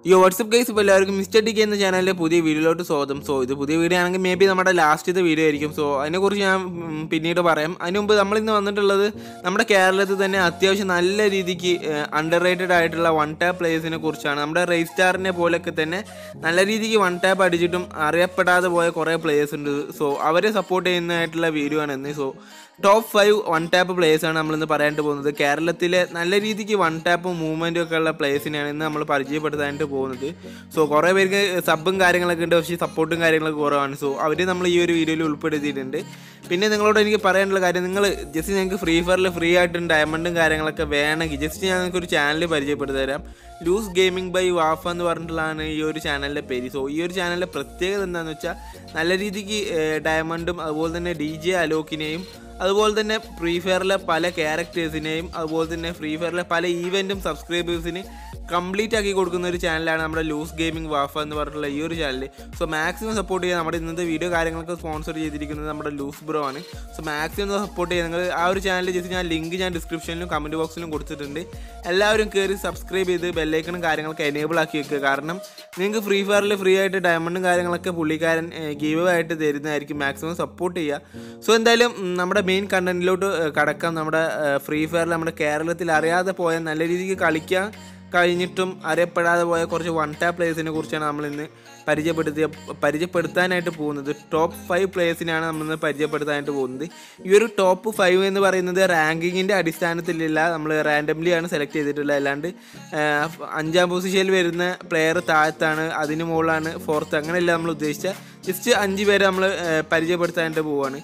ഈ WhatsApp guys ഇപ്പോൾ എല്ലാവർക്കും മിസ്റ്റർ ടി കെ എന്ന ചാനലിലെ പുതിയ വീഡിയോയിലോട്ട് സ്വാഗതം സോ ഇത് പുതിയ വീഡിയോ ആണെങ്കിൽ മേ ബി നമ്മുടെ ലാസ്റ്റത്തെ വീഡിയോ ആയിരിക്കും സോ അതിനെക്കുറിച്ച് ഞാൻ ഉം, പിന്നീട് പറയാം അതിന് മുമ്പ് നമ്മളിന്ന് വന്നിട്ടുള്ളത് നമ്മുടെ കേരളത്തിൽ തന്നെ അത്യാവശ്യം നല്ല രീതിക്ക് അണ്ടർ റേറ്റഡ് ആയിട്ടുള്ള വൺ ടാപ്പ് പ്ലേയേഴ്സിനെ കുറിച്ചാണ് നമ്മുടെ റേസ് സ്റ്റാറിനെ പോലെയൊക്കെ തന്നെ നല്ല രീതിക്ക് വൺ ടാപ്പ് അടിച്ചിട്ടും അറിയപ്പെടാതെ പോയ കുറേ പ്ലേയേഴ്സ് ഉണ്ട് സോ അവരെ സപ്പോർട്ട് ചെയ്യുന്നതായിട്ടുള്ള വീഡിയോ ആണ് ഇന്ന് so top five one tap പ്ലേയേഴ്സാണ് നമ്മളിന്ന് പറയാനായിട്ട് പോകുന്നത് കേരളത്തിലെ നല്ല രീതിക്ക് വൺ ടാപ്പും മൂവ്മെൻറ്റും ഒക്കെ ഉള്ള പ്ലേയേഴ്സിനെയാണ് ഇന്ന് നമ്മൾ പരിചയപ്പെടുത്താനായിട്ട് പോകുന്നത് സോ കുറേ പേർക്ക് സബും കാര്യങ്ങളൊക്കെ ഉണ്ട് പക്ഷേ സപ്പോർട്ടും കാര്യങ്ങളൊക്കെ കുറവാണ് സോ അവർ നമ്മൾ ഈ ഒരു വീഡിയോയിൽ ഉൾപ്പെടുത്തിയിട്ടുണ്ട് പിന്നെ നിങ്ങളോട് എനിക്ക് പറയാനുള്ള കാര്യം നിങ്ങൾ ജസ്റ്റ് ഞങ്ങൾക്ക് ഫ്രീ ഫയറിൽ ഫ്രീ ആയിട്ടും ഡയമണ്ടും കാര്യങ്ങളൊക്കെ വേണമെങ്കിൽ ജസ്റ്റ് ഞാൻ നിങ്ങൾക്ക് ഒരു ചാനൽ പരിചയപ്പെടുത്തി തരാം ലൂസ് ഗെയിമിംഗ് ബൈ വാഫ എന്ന് പറഞ്ഞിട്ടുള്ളതാണ് ഈ ഒരു ചാനലിൻ്റെ പേര് സോ ഈ ഒരു ചാനലിൻ്റെ പ്രത്യേകത എന്താണെന്ന് വെച്ചാൽ നല്ല രീതിക്ക് ഡയമണ്ടും അതുപോലെ തന്നെ ഡി ജെ അലോക്കിനെയും അതുപോലെ തന്നെ ഫ്രീ ഫയറിലെ പല ക്യാരക്ടേഴ്സിനെയും അതുപോലെ തന്നെ ഫ്രീ ഫയറിലെ പല ഈവൻറ്റും സബ്സ്ക്രൈബേഴ്സിന് കംപ്ലീറ്റ് ആക്കി കൊടുക്കുന്ന ഒരു ചാനലാണ് നമ്മുടെ ലൂസ് ഗെയിമിംഗ് വാഫ എന്ന് പറഞ്ഞിട്ടുള്ള ഈ ഒരു ചാനൽ സോ മാക്സിമം സപ്പോർട്ട് ചെയ്യാൻ നമ്മുടെ ഇന്നത്തെ വീഡിയോ കാര്യങ്ങളൊക്കെ സ്പോൺസർ ചെയ്തിരിക്കുന്നത് നമ്മുടെ ലൂസ് ബ്രോ ആണ് സോ മാക്സിമം സപ്പോർട്ട് ചെയ്യാൻ നിങ്ങൾ ആ ഒരു ചാനൽ ജസ്റ്റ് ഞാൻ ലിങ്ക് ഞാൻ ഡിസ്ക്രിപ്ഷനിലും കമൻറ്റ് ബോക്സിലും കൊടുത്തിട്ടുണ്ട് എല്ലാവരും കയറി സബ്സ്ക്രൈബ് ചെയ്ത് ബെല്ലൈക്കണും കാര്യങ്ങളൊക്കെ എനേബിൾ ആക്കി വെക്കുക കാരണം നിങ്ങൾക്ക് ഫ്രീ ഫയറിൽ ഫ്രീ ആയിട്ട് ഡയമണ്ടും കാര്യങ്ങളൊക്കെ പുള്ളിക്കാരൻ ഗീവ് ആയിട്ട് തരുന്നതായിരിക്കും മാക്സിമം സപ്പോർട്ട് ചെയ്യുക സോ എന്തായാലും ഉം, നമ്മുടെ മെയിൻ കണ്ടന്റിലോട്ട് കടക്കാം നമ്മുടെ ഫ്രീ ഫയറിൽ നമ്മുടെ കേരളത്തിൽ അറിയാതെ പോയ നല്ല രീതിക്ക് കളിക്കാൻ കഴിഞ്ഞിട്ടും അറിയപ്പെടാതെ പോയ കുറച്ച് വൺ ടാപ്പ് പ്ലേയേഴ്സിനെ കുറിച്ചാണ് നമ്മൾ ഇന്ന് പരിചയപ്പെടുത്തിയ പരിചയപ്പെടുത്താനായിട്ട് പോകുന്നത് ടോപ്പ് ഫൈവ് പ്ലേയേഴ്സിനെയാണ് നമ്മൾ ഇന്ന് പരിചയപ്പെടുത്താനായിട്ട് പോകുന്നത് ഈ ഒരു ടോപ്പ് ഫൈവ് എന്ന് പറയുന്നത് റാങ്കിങ്ങിൻ്റെ അടിസ്ഥാനത്തിലല്ല നമ്മൾ റാൻഡംലി ആണ് സെലക്ട് ചെയ്തിട്ടുള്ളത് അല്ലാണ്ട് ആ, അഞ്ചാം പൊസിഷനിൽ വരുന്ന പ്ലെയർ താഴത്താണ് അതിന് മുകളിലാണ് ഫോർത്ത് അങ്ങനെയല്ല നമ്മൾ ഉദ്ദേശിച്ച ജസ്റ്റ് അഞ്ച് പേരെ നമ്മൾ പരിചയപ്പെടുത്താനായിട്ട് പോവുകയാണ്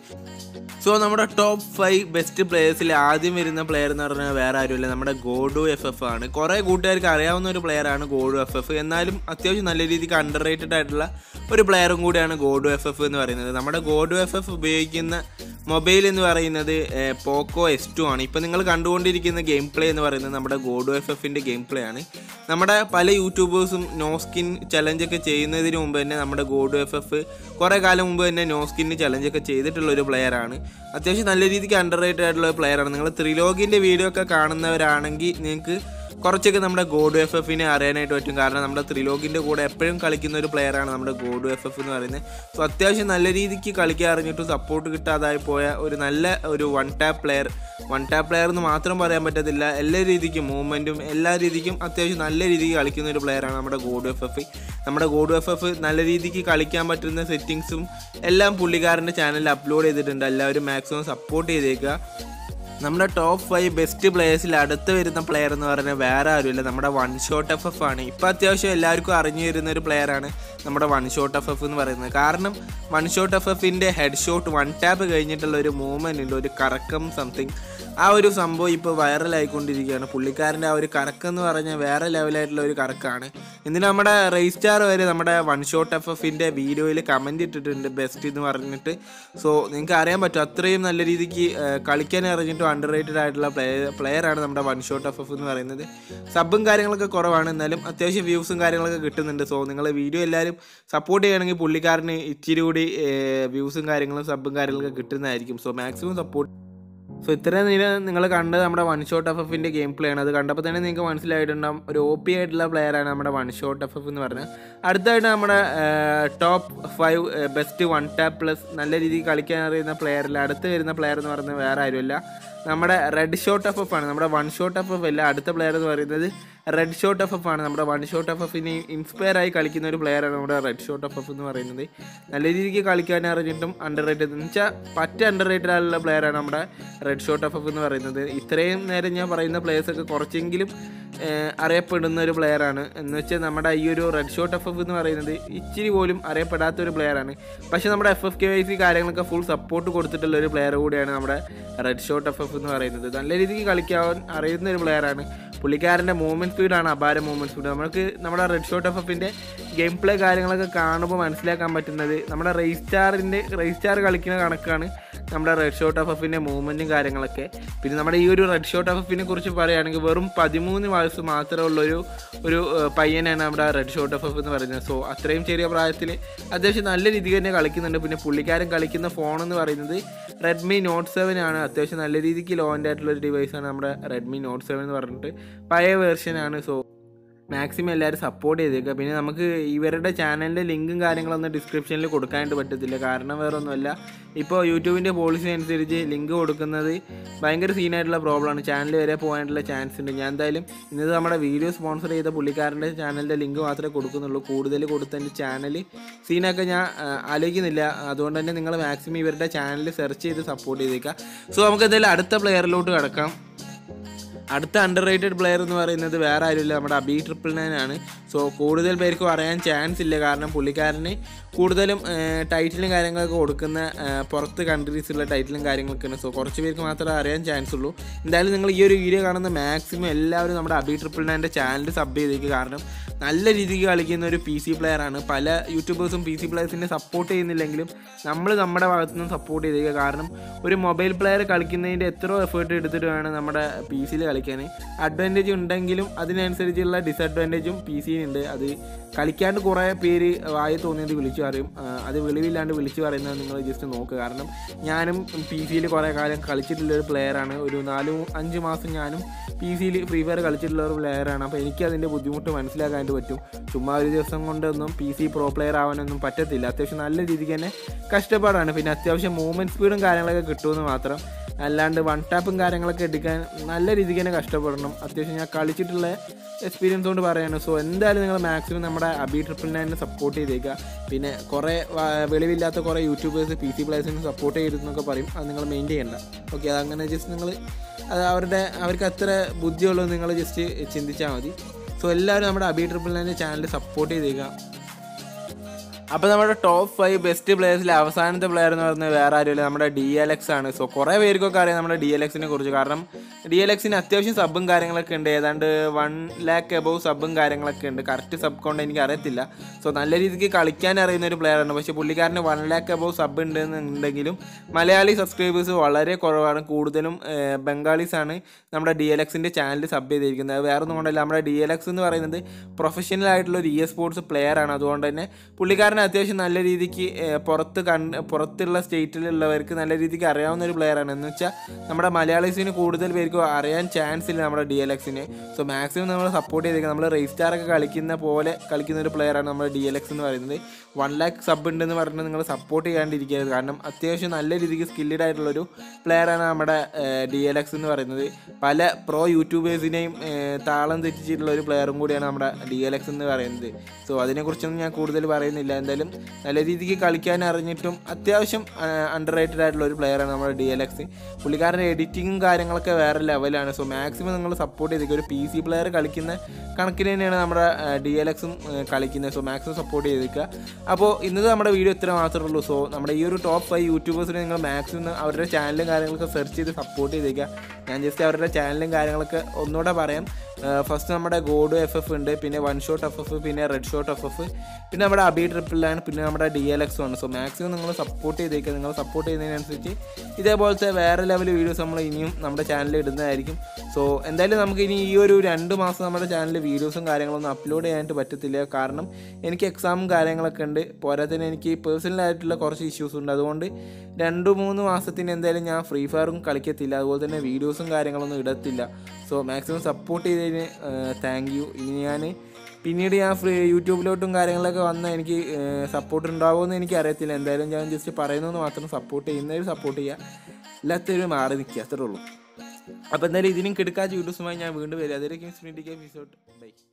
സോ നമ്മുടെ ടോപ്പ് ഫൈവ് ബെസ്റ്റ് പ്ലേയേഴ്സിൽ ആദ്യം വരുന്ന പ്ലെയർ എന്ന് പറഞ്ഞാൽ വേറെ ആരുമില്ല നമ്മുടെ ഗോഡു എഫ് എഫ് ആണ് കുറേ കൂട്ടുകാർക്ക് അറിയാവുന്ന ഒരു പ്ലെയറാണ് ഗോഡു എഫ് എഫ് എന്നാലും അത്യാവശ്യം നല്ല രീതിക്ക് അണ്ടർ റേറ്റഡ് ആയിട്ടുള്ള ഒരു പ്ലെയറും കൂടിയാണ് ഗോഡു എഫ് എഫ് എന്ന് പറയുന്നത് നമ്മുടെ ഗോഡു എഫ് എഫ് ഉപയോഗിക്കുന്ന മൊബൈൽ എന്ന് പറയുന്നത് പോക്കോ എസ് ടു ആണ് ഇപ്പം നിങ്ങൾ കണ്ടുകൊണ്ടിരിക്കുന്ന ഗെയിം പ്ലേ എന്ന് പറയുന്നത് നമ്മുടെ ഗോഡു എഫ് എഫിൻ്റെ ഗെയിം പ്ലേ ആണ് നമ്മുടെ പല യൂട്യൂബേഴ്സും നോ സ്കിൻ ചലഞ്ചൊക്കെ ചെയ്യുന്നതിന് മുമ്പ് തന്നെ നമ്മുടെ ഗോഡു എഫ് എഫ് കുറേ കാലം മുമ്പ് തന്നെ നോ സ്കിന്നിന് ചലഞ്ചൊക്കെ ചെയ്തിട്ടുള്ള ഒരു പ്ലെയറാണ് അത്യാവശ്യം നല്ല രീതിക്ക് അണ്ടർ റേറ്റഡ് ആയിട്ടുള്ള പ്ലെയറാണ് നിങ്ങൾ ത്രിലോകിൻ്റെ വീഡിയോ ഒക്കെ കാണുന്നവരാണെങ്കിൽ നിങ്ങൾക്ക് കുറച്ചൊക്കെ നമ്മുടെ ഗോഡു എഫ് എഫിനെ അറിയാനായിട്ട് പറ്റും കാരണം നമ്മുടെ ത്രിലോകിൻ്റെ കൂടെ എപ്പോഴും കളിക്കുന്ന ഒരു പ്ലെയറാണ് നമ്മുടെ ഗോഡു എഫ് എഫ് എന്ന് പറയുന്നത് സോ അത്യാവശ്യം നല്ല രീതിക്ക് കളിക്കാൻ അറിഞ്ഞിട്ടും സപ്പോർട്ട് കിട്ടാതായി പോയ ഒരു നല്ല ഒരു one tap player one tap player എന്ന് മാത്രം പറയാൻ പറ്റത്തില്ല എല്ലാ രീതിക്കും മൂവ്മെൻറ്റും എല്ലാ രീതിക്കും അത്യാവശ്യം നല്ല രീതിക്ക് കളിക്കുന്ന ഒരു പ്ലെയറാണ് നമ്മുടെ ഗോഡു എഫ് എഫ് നമ്മുടെ ഗോഡു എഫ് എഫ് നല്ല രീതിക്ക് കളിക്കാൻ പറ്റുന്ന സെറ്റിങ്സും എല്ലാം പുള്ളിക്കാരൻ്റെ ചാനലിൽ അപ്ലോഡ് ചെയ്തിട്ടുണ്ട് എല്ലാവരും മാക്സിമം സപ്പോർട്ട് ചെയ്തേക്കുക നമ്മുടെ ടോപ്പ് ഫൈവ് ബെസ്റ്റ് പ്ലേയേഴ്സിൽ അടുത്ത് വരുന്ന പ്ലെയർ എന്ന് പറഞ്ഞാൽ വേറെ ആരുമില്ല നമ്മുടെ വൺ ഷോട്ട് എഫ് എഫ് ആണ് ഇപ്പം അത്യാവശ്യം എല്ലാവർക്കും അറിഞ്ഞു വരുന്ന ഒരു പ്ലെയറാണ് നമ്മുടെ വൺ ഷോട്ട് എഫ് എഫ് എന്ന് പറയുന്നത് കാരണം വൺ ഷോട്ട് എഫ് എഫിൻ്റെ ഹെഡ് ഷോട്ട് വൺ ടാപ്പ് കഴിഞ്ഞിട്ടുള്ള ഒരു മൂവ്മെൻ്റ് ഉണ്ട് ഒരു കറക്കം സംതിങ് ആ ഒരു സംഭവം ഇപ്പോൾ വൈറലായിക്കൊണ്ടിരിക്കുകയാണ് പുള്ളിക്കാരൻ്റെ ആ ഒരു കറക്കം എന്ന് പറഞ്ഞാൽ വേറെ ലെവലായിട്ടുള്ള ഒരു കറക്കാണ് എന്നിട്ട് നമ്മുടെ റേസ് സ്റ്റാർ വരെ നമ്മുടെ വൺ ഷോട്ട് എഫ് എഫിൻ്റെ വീഡിയോയിൽ കമൻറ്റ് ഇട്ടിട്ടുണ്ട് ബെസ്റ്റ് എന്ന് പറഞ്ഞിട്ട് സോ നിങ്ങൾക്ക് അറിയാൻ പറ്റും അത്രയും നല്ല രീതിക്ക് ആ, കളിക്കാൻ അറിഞ്ഞിട്ടും അണ്ടർ റേറ്റഡ് ആയിട്ടുള്ള പ്ലെയർ പ്ലെയറാണ് നമ്മുടെ വൺ ഷോട്ട് എഫ് എഫ് എന്ന് പറയുന്നത് സബും കാര്യങ്ങളൊക്കെ കുറവാണ് എന്നാലും അത്യാവശ്യം വ്യൂസും കാര്യങ്ങളൊക്കെ കിട്ടുന്നുണ്ട് സോ നിങ്ങൾ വീഡിയോ എല്ലാവരും സപ്പോർട്ട് ചെയ്യുകയാണെങ്കിൽ പുള്ളിക്കാരന് ഇച്ചിരി കൂടി വ്യൂസും കാര്യങ്ങളും സബും കാര്യങ്ങളൊക്കെ കിട്ടുന്നതായിരിക്കും സോ മാക്സിമം സപ്പോർട്ട് സോ ഇത്രയും നേരം നിങ്ങൾ കണ്ടത് നമ്മുടെ വൺ ഷോട്ട് എഫ് എഫിൻ്റെ ഗെയിം പ്ലേ ആണ് അത് കണ്ടപ്പോൾ തന്നെ നിങ്ങൾക്ക് മനസ്സിലായിട്ടുണ്ടാവും ഒരു ഒ പി ആയിട്ടുള്ള പ്ലെയറാണ് നമ്മുടെ വൺ ഷോട്ട് എഫ് എഫ് എന്ന് പറഞ്ഞത് അടുത്തായിട്ട് നമ്മുടെ top five best one tap plus നല്ല രീതിയിൽ കളിക്കാൻ അറിയുന്ന പ്ലെയറിൽ അടുത്ത് വരുന്ന പ്ലെയർ എന്ന് പറയുന്നത് വേറെ ആരുമില്ല നമ്മുടെ റെഡ് ഷോട്ട് എഫ് എഫ് ആണ് നമ്മുടെ വൺ ഷോട്ട് എഫ് എഫ് അല്ല അടുത്ത പ്ലെയർ എന്ന് പറയുന്നത് റെഡ് ഷോട്ട് എഫ് എഫ് ആണ് നമ്മുടെ വൺ ഷോട്ട് എഫ് എഫിന് ഇൻസ്പയർ ആയി കളിക്കുന്ന ഒരു പ്ലെയറാണ് നമ്മുടെ റെഡ് ഷോട്ട് എഫ് എഫ് എന്ന് പറയുന്നത് നല്ല രീതിക്ക് കളിക്കാൻ അറിഞ്ഞിട്ടും അണ്ടർ റേറ്റഡ് എന്ന് വെച്ചാൽ പറ്റ അണ്ടർ റേറ്റഡ് ആയിട്ടുള്ള പ്ലെയറാണ് നമ്മുടെ റെഡ് ഷോട്ട് എഫ് എഫ് എന്ന് പറയുന്നത് ഇത്രയും നേരം ഞാൻ പറയുന്ന പ്ലേയേഴ്സൊക്കെ കുറച്ചെങ്കിലും ഏഹ്, അറിയപ്പെടുന്ന ഒരു പ്ലെയറാണ് എന്ന് വെച്ചാൽ നമ്മുടെ ഈ ഒരു റെഡ് ഷോട്ട് എഫ് എഫ് എന്ന് പറയുന്നത് ഇച്ചിരി പോലും അറിയപ്പെടാത്ത ഒരു പ്ലെയറാണ് പക്ഷേ നമ്മുടെ F F K Y C കാര്യങ്ങളൊക്കെ ഫുൾ സപ്പോർട്ട് കൊടുത്തിട്ടുള്ള ഒരു പ്ലെയർ കൂടിയാണ് നമ്മുടെ റെഡ് ഷോട്ട് എഫ് എഫ് എന്ന് പറയുന്നത് നല്ല രീതിക്ക് കളിക്കാൻ അറിയുന്ന ഒരു പ്ലെയറാണ് പുള്ളിക്കാരൻ്റെ മൂവ്മെൻറ്റ് സ്പീഡാണ് അപാര മൂവ്മെൻറ്റ് സ്പീഡ് നമുക്ക് നമ്മുടെ റെഡ് ഷോട്ട് എഫ് എഫിൻ്റെ ഗെയിം പ്ലേ കാര്യങ്ങളൊക്കെ കാണുമ്പോൾ മനസ്സിലാക്കാൻ പറ്റുന്നത് നമ്മുടെ റേസ് സ്റ്റാറിൻ്റെ റേസ് സ്റ്റാർ കളിക്കുന്ന കണക്കാണ് നമ്മുടെ റെഡ് ഷോട്ട് എഫ് എഫിൻ്റെ മൂവ്മെൻറ്റും കാര്യങ്ങളൊക്കെ പിന്നെ നമ്മുടെ ഈ ഒരു റെഡ് ഷോട്ട് എഫ് എഫിനെ കുറിച്ച് പറയുകയാണെങ്കിൽ വെറും പതിമൂന്ന് വയസ്സ് മാത്രമേ ഉള്ളൊരു ഒരു ഏഹ്, പയ്യനാണ് നമ്മുടെ റെഡ് ഷോട്ട് എഫ് എഫ് എന്ന് പറയുന്നത് സോ അത്രയും ചെറിയ പ്രായത്തിൽ അത്യാവശ്യം നല്ല രീതിക്ക് തന്നെ കളിക്കുന്നുണ്ട് പിന്നെ പുള്ളിക്കാരൻ കളിക്കുന്ന ഫോൺ എന്ന് പറയുന്നത് റെഡ്മി നോട്ട് സെവൻ ആണ് അത്യാവശ്യം നല്ല രീതിക്ക് ലോൻ്റെ ആയിട്ടുള്ള ഒരു ഡിവൈസാണ് നമ്മുടെ റെഡ്മി നോട്ട് സെവൻ എന്ന് പറഞ്ഞിട്ട് പഴയ വേർഷനാണ് സോ മാക്സിമം എല്ലാവരും സപ്പോർട്ട് ചെയ്തേക്കുക പിന്നെ നമുക്ക് ഇവരുടെ ചാനലിൻ്റെ ലിങ്കും കാര്യങ്ങളൊന്നും ഡിസ്ക്രിപ്ഷനിൽ കൊടുക്കാനായിട്ട് പറ്റത്തില്ല കാരണം വേറെ ഒന്നുമല്ല ഇപ്പോൾ യൂട്യൂബിൻ്റെ പോളിസി അനുസരിച്ച് ലിങ്ക് കൊടുക്കുന്നത് ഭയങ്കര സീനായിട്ടുള്ള പ്രോബ്ലമാണ് ചാനൽ വരെ പോകാനുള്ള ചാൻസ് ഉണ്ട് ഞാൻ എന്തായാലും ഇന്നത് നമ്മുടെ വീഡിയോ സ്പോൺസർ ചെയ്ത പുള്ളിക്കാരൻ്റെ ചാനലിൻ്റെ ലിങ്ക് മാത്രമേ കൊടുക്കുന്നുള്ളൂ കൂടുതൽ കൊടുത്തതിൻ്റെ ചാനൽ സീനൊക്കെ ഞാൻ ആ, ആലോചിക്കുന്നില്ല അതുകൊണ്ട് തന്നെ നിങ്ങൾ മാക്സിമം ഇവരുടെ ചാനൽ സെർച്ച് ചെയ്ത് സപ്പോർട്ട് ചെയ്തേക്കുക സോ നമുക്ക് എന്തായാലും അടുത്ത പ്ലെയറിലോട്ട് കിടക്കാം അടുത്ത അണ്ടർ റേറ്റഡ് പ്ലെയർ എന്ന് പറയുന്നത് വേറെ ആരുമില്ല നമ്മുടെ അബി ട്രിപ്പിൾ നയൻ ആണ് സോ കൂടുതൽ പേർക്കും അറിയാൻ ചാൻസ് ഇല്ല കാരണം പുള്ളിക്കാരന് കൂടുതലും ടൈറ്റിലും കാര്യങ്ങളൊക്കെ കൊടുക്കുന്ന ആ, പുറത്ത് കൺട്രീസിലുള്ള ടൈറ്റിലും കാര്യങ്ങളൊക്കെയാണ് സോ കുറച്ച് പേർക്ക് മാത്രമേ അറിയാൻ ചാൻസ് ഉള്ളൂ എന്തായാലും നിങ്ങൾ ഈ ഒരു വീഡിയോ കാണുന്ന മാക്സിമം എല്ലാവരും നമ്മുടെ അബി ട്രിപ്പിൾ നയൻ്റെ ചാനൽ സബ് ചെയ്തേക്ക് കാരണം നല്ല രീതിക്ക് കളിക്കുന്ന ഒരു പി സി പ്ലെയറാണ് പല യൂട്യൂബേഴ്സും പി സി പ്ലെയേഴ്സിനെ സപ്പോർട്ട് ചെയ്യുന്നില്ലെങ്കിലും നമ്മൾ നമ്മുടെ ഭാഗത്തു നിന്ന് സപ്പോർട്ട് ചെയ്തേക്കുക കാരണം ഒരു മൊബൈൽ പ്ലെയർ കളിക്കുന്നതിൻ്റെ എത്രയോ എഫേർട്ട് എടുത്തിട്ട് വേണം നമ്മുടെ പി സിയിൽ കളിക്കാൻ അഡ്വാൻറ്റേജ് ഉണ്ടെങ്കിലും അതിനനുസരിച്ചുള്ള ഡിസഡ്വാൻറ്റേജും പി സിയിലുണ്ട് അത് കളിക്കാണ്ട് കുറേ പേര് വായി തോന്നിയത് വിളിച്ചു പറയും ആ, അത് വെളിവില്ലാണ്ട് വിളിച്ചു പറയുന്നത് നിങ്ങൾ ജസ്റ്റ് നോക്കുക കാരണം ഞാനും പി സിയിൽ കുറേ കാലം കളിച്ചിട്ടുള്ള ഒരു പ്ലെയറാണ് ഒരു നാല് അഞ്ച് മാസം ഞാനും പി സിയിൽ ഫ്രീ ഫയർ കളിച്ചിട്ടുള്ള ഒരു പ്ലെയറാണ് അപ്പോൾ എനിക്ക് അതിൻ്റെ ബുദ്ധിമുട്ട് മനസ്സിലാക്കാനായിട്ട് പറ്റും ചുമ്മാ ഒരു ദിവസം കൊണ്ടൊന്നും പി സി പ്രോ പ്ലെയർ ആവാനൊന്നും പറ്റത്തില്ല അത്യാവശ്യം നല്ല രീതിക്ക് തന്നെ കഷ്ടപ്പാടാണ് പിന്നെ അത്യാവശ്യം മൂവ്മെൻറ്റ് സ്പീഡും കാര്യങ്ങളൊക്കെ കിട്ടുമെന്ന് മാത്രം അല്ലാണ്ട് വൺ ടാപ്പും കാര്യങ്ങളൊക്കെ എടുക്കാൻ നല്ല രീതിക്ക് തന്നെ കഷ്ടപ്പെടണം അത്യാവശ്യം ഞാൻ കളിച്ചിട്ടുള്ള എക്സ്പീരിയൻസ് കൊണ്ട് പറയാണ് സോ എന്തായാലും നിങ്ങൾ മാക്സിമം നമ്മുടെ അബി ട്രിപ്പിൾ നയനെ സപ്പോർട്ട് ചെയ്തേക്കുക പിന്നെ കുറേ വ- വെളിവില്ലാത്ത കുറേ യൂട്യൂബേഴ്സ് പി സി പ്ലേയേഴ്സിനെ സപ്പോർട്ട് ചെയ്തെന്നൊക്കെ പറയും അത് നിങ്ങൾ മെയിൻ ചെയ്യണ്ട ഓക്കെ അതങ്ങനെ ജസ്റ്റ് നിങ്ങൾ അത് അവരുടെ അവർക്ക് അത്ര ബുദ്ധിയുള്ളത് നിങ്ങൾ ജസ്റ്റ് ചിന്തിച്ചാൽ മതി സോ എല്ലാവരും നമ്മുടെ അബി ട്രിപ്പിൾ നയൻ്റെ ചാനൽ സപ്പോർട്ട് ചെയ്തേക്കുക അപ്പോൾ നമ്മുടെ ടോപ്പ് ഫൈവ് ബെസ്റ്റ് പ്ലേയേഴ്സിലെ അവസാനത്തെ പ്ലെയർ എന്ന് പറയുന്നത് വേറെ ആരുമില്ല നമ്മുടെ ഡി എൽ എക്സ് ആണ് സോ കുറേ പേർക്കൊക്കെ അറിയാം നമ്മുടെ ഡി എൽ എക്സിനെ കുറിച്ച് കാരണം ഡി എൽ എക്സിന് അത്യാവശ്യം സബും കാര്യങ്ങളൊക്കെ ഉണ്ട് ഏതാണ്ട് വൺ ലാക്ക് എബവ് സബും കാര്യങ്ങളൊക്കെ ഉണ്ട് കറക്റ്റ് സബ് കൊണ്ട് എനിക്ക് അറിയത്തില്ല സോ നല്ല രീതിക്ക് കളിക്കാൻ അറിയുന്ന ഒരു player ആണ് പക്ഷേ പുള്ളിക്കാരന് വൺ ലാക്ക് എബവ് സബ് ഉണ്ടെന്നുണ്ടെങ്കിലും മലയാളി സബ്സ്ക്രൈബേഴ്സ് വളരെ കുറവാണ് കൂടുതലും ബംഗാളീസ് ആണ് നമ്മുടെ ഡി എൽ എക്സിൻ്റെ ചാനൽ സബ് ചെയ്തിരിക്കുന്നത് അത് വേറെ ഒന്നും കൊണ്ടല്ല നമ്മുടെ ഡി എൽ എക്സ് എന്ന് പറയുന്നത് പ്രൊഫഷണൽ ആയിട്ടുള്ള ഒരു ഇ എസ് സ്പോർട്സ് പ്ലെയർ ആണ് അതുകൊണ്ട് തന്നെ പുള്ളിക്കാരൻ അത്യാവശ്യം നല്ല രീതിക്ക് ഏഹ്, പുറത്ത് കൺ പുറത്തുള്ള സ്റ്റേറ്റിലുള്ളവർക്ക് നല്ല രീതിക്ക് അറിയാവുന്ന ഒരു പ്ലെയർ ആണ് എന്ന് വെച്ചാൽ നമ്മുടെ മലയാളീസിന് കൂടുതൽ പേർക്ക് അറിയാൻ ചാൻസ് ഇല്ല നമ്മുടെ ഡി എൽ എക്സിന് സോ മാക്സിമം നമ്മൾ സപ്പോർട്ട് ചെയ്തേക്കുക നമ്മൾ റേസ് സ്റ്റാർ ഒക്കെ കളിക്കുന്ന പോലെ കളിക്കുന്ന ഒരു പ്ലെയർ ആണ് നമ്മുടെ ഡി എൽ എക്സ് എന്ന് പറയുന്നത് വൺ ലാക്ക് സബ് ഉണ്ടെന്ന് പറഞ്ഞ് നിങ്ങൾ സപ്പോർട്ട് ചെയ്യാണ്ടിരിക്കരുത് കാരണം അത്യാവശ്യം നല്ല രീതിക്ക് സ്കില്ലഡ് ആയിട്ടുള്ളൊരു പ്ലെയറാണ് നമ്മുടെ ഡി എൽ എക്സ് എന്ന് പറയുന്നത് പല പ്രോ യൂട്യൂബേഴ്സിനെയും ഏഹ്, താളം തെറ്റിച്ചിട്ടുള്ള ഒരു പ്ലെയറും കൂടിയാണ് നമ്മുടെ ഡി എൽ എക്സ് എന്ന് പറയുന്നത് സോ അതിനെക്കുറിച്ചൊന്നും ഞാൻ കൂടുതൽ പറയുന്നില്ല എന്തായാലും നല്ല രീതിക്ക് കളിക്കാൻ അറിഞ്ഞിട്ടും അത്യാവശ്യം അണ്ടർ റേറ്റഡ് ആയിട്ടുള്ള ഒരു പ്ലെയറാണ് നമ്മുടെ ഡി എൽ എക്സ് പുള്ളിക്കാരൻ്റെ എഡിറ്റിങ്ങും കാര്യങ്ങളൊക്കെ വേറെ ലെവലാണ് സോ മാക്സിമം നിങ്ങൾ സപ്പോർട്ട് ചെയ്തേക്കുക ഒരു പി സി പ്ലെയർ കളിക്കുന്ന കണക്കിന് തന്നെയാണ് നമ്മുടെ ഡി എൽ എക്സും കളിക്കുന്നത് സോ മാക്സിമം സപ്പോർട്ട് ചെയ്തേക്കുക അപ്പോൾ ഇന്നത്തെ നമ്മുടെ വീഡിയോ ഇത്ര മാത്രമേ ഉള്ളൂ സോ നമ്മുടെ ഈ ഒരു ടോപ്പ് ഫൈവ് യൂട്യൂബേഴ്സിനെ നിങ്ങൾ മാക്സിമം അവരുടെ ചാനലും കാര്യങ്ങളൊക്കെ സെർച്ച് ചെയ്ത് സപ്പോർട്ട് ചെയ്തേക്കുക ഞാൻ ജസ്റ്റ് അവരുടെ ചാനലും കാര്യങ്ങളൊക്കെ ഒന്നുകൂടെ പറയാം ഫസ്റ്റ് നമ്മുടെ ഗോഡ് എഫ് എഫ് ഉണ്ട് പിന്നെ വൺ ഷോട്ട് എഫ് എഫ് പിന്നെ റെഡ് ഷോട്ട് എഫ് എഫ് പിന്നെ നമ്മുടെ അബി ട്രിപ്പിളാണ് പിന്നെ നമ്മുടെ ഡി എൽ എക്സ് ആണ് സോ മാക്സിമം നിങ്ങൾ സപ്പോർട്ട് ചെയ്തേക്കുക നിങ്ങൾ സപ്പോർട്ട് ചെയ്യുന്നതിനനുസരിച്ച് ഇതേപോലത്തെ വേറെ ലെവൽ വീഡിയോസ് നമ്മൾ ഇനിയും നമ്മുടെ ചാനലിൽ ഇടുന്നതായിരിക്കും സോ എന്തായാലും നമുക്ക് ഇനി ഈ ഒരു രണ്ട് മാസം നമ്മുടെ ചാനലിൽ വീഡിയോസും കാര്യങ്ങളൊന്നും അപ്ലോഡ് ചെയ്യാനായിട്ട് പറ്റത്തില്ല കാരണം എനിക്ക് എക്സാമും കാര്യങ്ങളൊക്കെ ഉണ്ട് പോരാത്തതിന് എനിക്ക് പേഴ്സണലായിട്ടുള്ള കുറച്ച് ഇഷ്യൂസ് ഉണ്ട് അതുകൊണ്ട് രണ്ട് മൂന്ന് മാസത്തിന് എന്തായാലും ഞാൻ ഫ്രീ ഫയറും കളിക്കത്തില്ല അതുപോലെ തന്നെ വീഡിയോസും കാര്യങ്ങളൊന്നും ഇടത്തില്ല സോ മാക്സിമം സപ്പോർട്ട് ചെയ്തതിന് താങ്ക് യു ഇനി ഞാൻ പിന്നീട് ഞാൻ ഫ്രീ യൂട്യൂബിലോട്ടും കാര്യങ്ങളിലൊക്കെ വന്ന എനിക്ക് സപ്പോർട്ട് ഉണ്ടാവുമെന്ന് എനിക്ക് അറിയത്തില്ല എന്തായാലും ഞാൻ ജസ്റ്റ് പറയുന്നത് മാത്രം സപ്പോർട്ട് ചെയ്യുന്നവർ സപ്പോർട്ട് ചെയ്യുക എല്ലാത്തവരും മാറി നിൽക്കുക അത്രേ ഉള്ളൂ അപ്പോൾ എന്തായാലും ഇതിനും കിടക്കാത്ത വീഡിയോസുമായി ഞാൻ വീണ്ടും വരും അതിലേക്ക് എപ്പിസോഡ് ബൈ